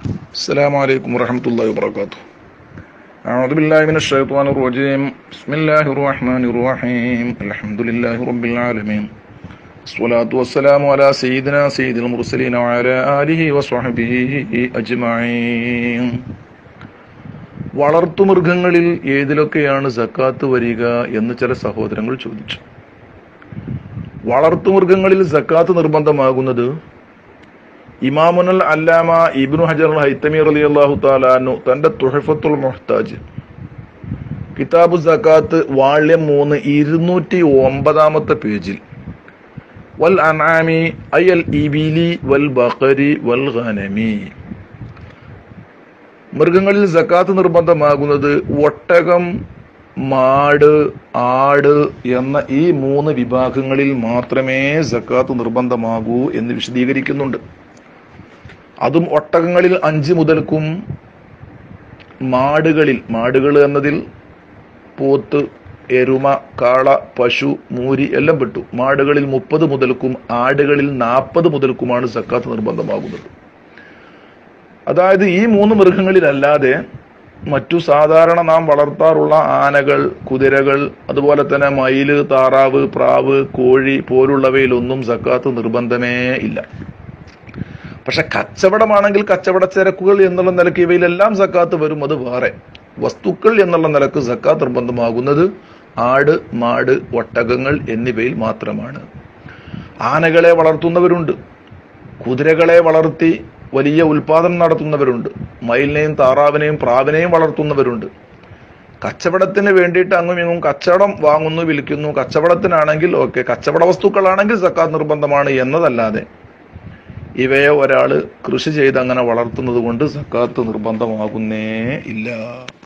السلام عليكم ورحمة الله وبركاته أعوذ بالله من الشيطان الرجيم بسم الله الرحمن الرحيم الحمد لله رب العالمين الصلاة والسلام على سيدنا سيد المرسلين وعلى آله وصحبه أجمعين വളർത്തുമൃഗങ്ങളിൽ ഏതിലൊക്കെയാണ് സക്കാത്ത് വരിക എന്ന് ചില സഹോദരങ്ങൾ ചോദിച്ചു വളർത്തുമൃഗങ്ങളിൽ സക്കാത്ത് നിർബന്ധമാകുന്നത് ഇമാമുനൽ അല്ലാമ ഇബ്നു ഹജർ ഹൈത്തമി റലി അള്ളാഹു താലാനു തന്റെ തുഹഫത്തുൽ മുഹ്താജ് കിതാബു സക്കാത്ത് വാള്യം മൂന്ന് ഇരുന്നൂറ്റി ഒമ്പതാമത്തെ പേജിൽ വൽ അനാമി അയൽ ഇബിലി വൽ ബഖരി വൽ ഖനമി മൃഗങ്ങളിൽ സക്കാത്ത് നിർബന്ധമാകുന്നത് ഒട്ടകം മാട് ആട് എന്ന ഈ മൂന്ന് വിഭാഗങ്ങളിൽ മാത്രമേ സക്കാത്ത് നിർബന്ധമാകൂ എന്ന് വിശദീകരിക്കുന്നുണ്ട് അതും ഒട്ടകങ്ങളിൽ അഞ്ച് മുതൽക്കും മാടുകളിൽ മാടുകൾ എന്നതിൽ പോത്ത് എരുമ കാള പശു മൂരി എല്ലാം പെട്ടു മാടുകളിൽ മുപ്പത് മുതൽക്കും ആടുകളിൽ നാൽപ്പത് മുതൽക്കുമാണ് സക്കാത്ത് നിർബന്ധമാകുന്നത് അതായത് ഈ മൂന്ന് മൃഗങ്ങളിലല്ലാതെ മറ്റു സാധാരണ നാം വളർത്താറുള്ള ആനകൾ കുതിരകൾ അതുപോലെ തന്നെ മയില് താറാവ് പ്രാവ് കോഴി പോലുള്ളവയിലൊന്നും സക്കാത്ത് നിർബന്ധമേ ഇല്ല പക്ഷെ കച്ചവടമാണെങ്കിൽ കച്ചവട ചരക്കുകൾ എന്നുള്ള നിലക്ക് ഇവയിലെല്ലാം സക്കാത്ത് വരും അത് വേറെ വസ്തുക്കൾ എന്നുള്ള നിലക്ക് സക്കാത്ത് നിർബന്ധമാകുന്നത് ആട് മാട് ഒട്ടകങ്ങൾ എന്നിവയിൽ മാത്രമാണ് ആനകളെ വളർത്തുന്നവരുണ്ട് കുതിരകളെ വളർത്തി വലിയ ഉൽപാദനം നടത്തുന്നവരുണ്ട് മയിലിനെയും താറാവിനെയും പ്രാവിനെയും വളർത്തുന്നവരുണ്ട് കച്ചവടത്തിന് വേണ്ടിയിട്ട് അങ്ങും ഇങ്ങും കച്ചവടം വാങ്ങുന്നു വിൽക്കുന്നു കച്ചവടത്തിനാണെങ്കിൽ ഓക്കെ കച്ചവട വസ്തുക്കളാണെങ്കിൽ സക്കാത്ത് നിർബന്ധമാണ് എന്നതല്ലാതെ ഇവയെ ഒരാൾ കൃഷി ചെയ്ത് അങ്ങനെ വളർത്തുന്നത് കൊണ്ട് സക്കാത്ത് നിർബന്ധമാകുന്നേ ഇല്ല